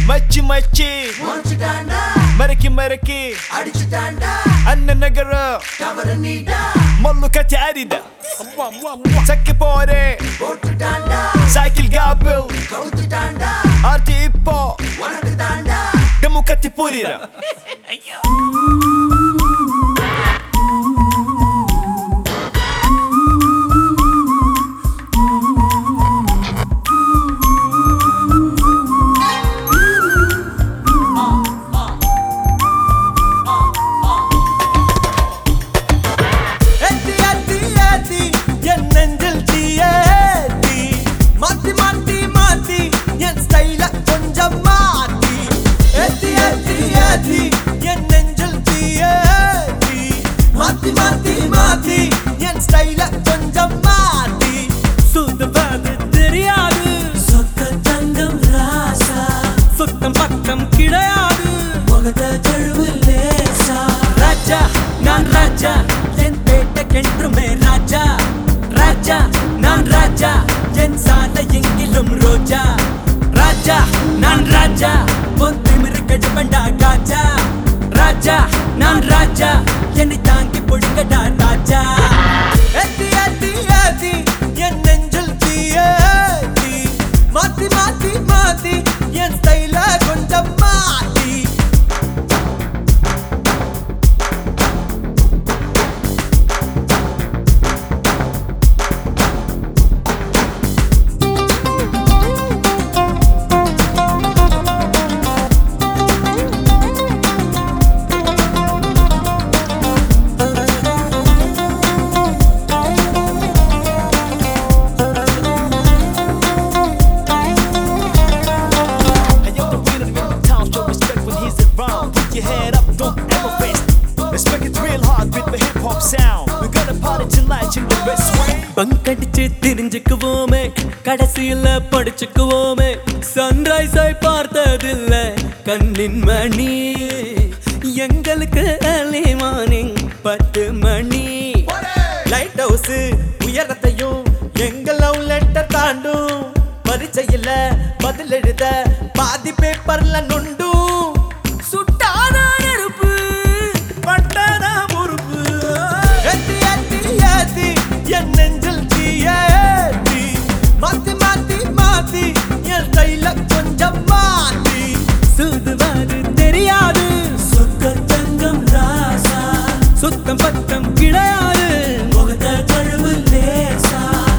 மச்சி மச்சி முடிச்சுட்டாண்டா மறக்கி மறக்கி அடிச்சுட்டாண்டா அண்ணன் நகர தவறு நீடா மல்லு கட்டி அரித சக்கி போறே போட்டுட்டாண்டா சைக்கிள் காப்பிள் கவுத்துட்டாண்டா ஆர்த்தி இப்போ உனக்கு தாண்டா டெமு கத்தி புரியுற ஏத்தி ஏத்தி ஏத்தி என் நெஞ்சில் தீயேத்தி மாத்தி மாத்தி மாத்தி என் ஸ்டைல கொஞ்சம் மாத்தி ஏத்தி ஏத்தி ஏத்தி என் நெஞ்சில் தீயேத்தி மாத்தி மாத்தி மாத்தி என் ஸ்டைல கொஞ்சம் மாத்தி சுத்தப்பாது தெரியாது சொத்த தங்கம் ராசா சுத்தம் பக்கம் கிடையாது முகத்தை கழுவு லேசா ராஜா நான் ராஜா என் பேட்டைக்கென்றுமே ராஜா ராஜா நான் ராஜா என் சாலை எங்கிலும் ரோஜா ராஜா நான் ராஜா பொன் திமிரு கடுமண்டா காஜா ராஜா நான் ராஜா என்னை தாங்கி பொடுங்கடா ராஜா ஏத்தி ஏத்தி ஏத்தி என் நெஞ்சில் தீயேத்தி மாத்தி மாத்தி மாத்தி என் ஸ்டைல கொஞ்சம் மாத்தி Hey, yo, the winner in the town, show respect when he's around. Put your head up, don't ever face. Respect it real hard with the hip hop sound. We're gonna party tonight in the best way. பங்கடிச்சு தெரிஞ்சுக்குவோமே கடைசியில படிச்சுக்குவோமே சன்ரைஸை பார்த்ததில்ல கண்ணின் மணி எங்களுக்கு early morning பத்து மணி light house உயரத்தையும் எங்க love letter தாண்டும் பரீட்சையில பதில் எழுத பாதி பேப்பர்ல நொண்டும் சுட்டான நெருப்பு பட்டான பொறுப்பு ஏத்தி ஏத்தி ஏத்தி என் நெஞ்சில் தீயேத்தி மாத்தி மாத்தி மாத்தி என் கையில கொஞ்சம் மாத்தி சுதுவாது தெரியாது சொக்க தங்கம் ராசா சுத்தம் பத்தம் கிடையாது முகத்தை கழுவு லேசா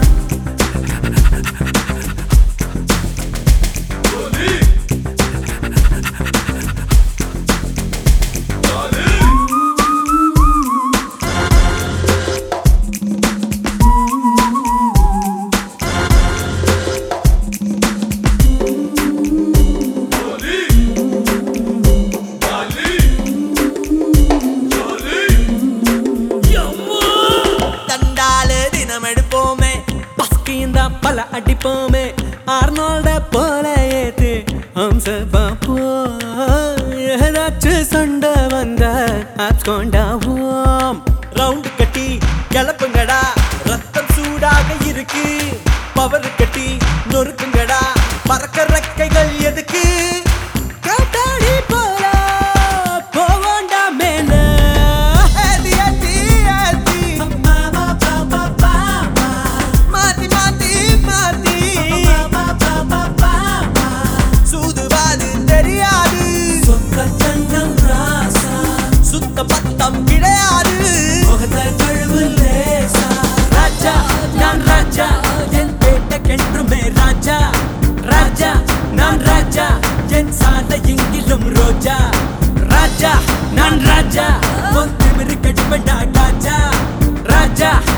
தண்டாலு தினம் எடுப்போமே பஸ்கிந்த பல அடிப்போமே ஆர்னால்ட போல ஏத்து ஹம்ச பாப்போ ஏதாச்சும் சண்டை வந்த ஆட்கொண்டாவோம் ரவுண்டு கட்டி கிளப்புங்கடா ரத்தம் சூடாக இருக்கு பவர் கட்டி நொறுக்குங்கடா பறக்க ரெக்கைகள் எதுக்கு காத்தாடி போல போவோண்டா மேல ஏத்தி ஏத்தி ஏத்தி மாத்தி மாத்தி மாத்தி சூதுவாது தெரியாது சொக்க தங்கம் ராசா சுத்த பத்தம் கிடையாது முகத்தை கழுவு லேசா ராஜா நான் ராஜா என் பேட்டைக்கென்றுமே ராஜா ராஜா நான் ராஜா என் சாலை எங்கிலும் ரோஜா ராஜா நான் ராஜா பொன் திமிரு கடுமண்டா காஜா ராஜா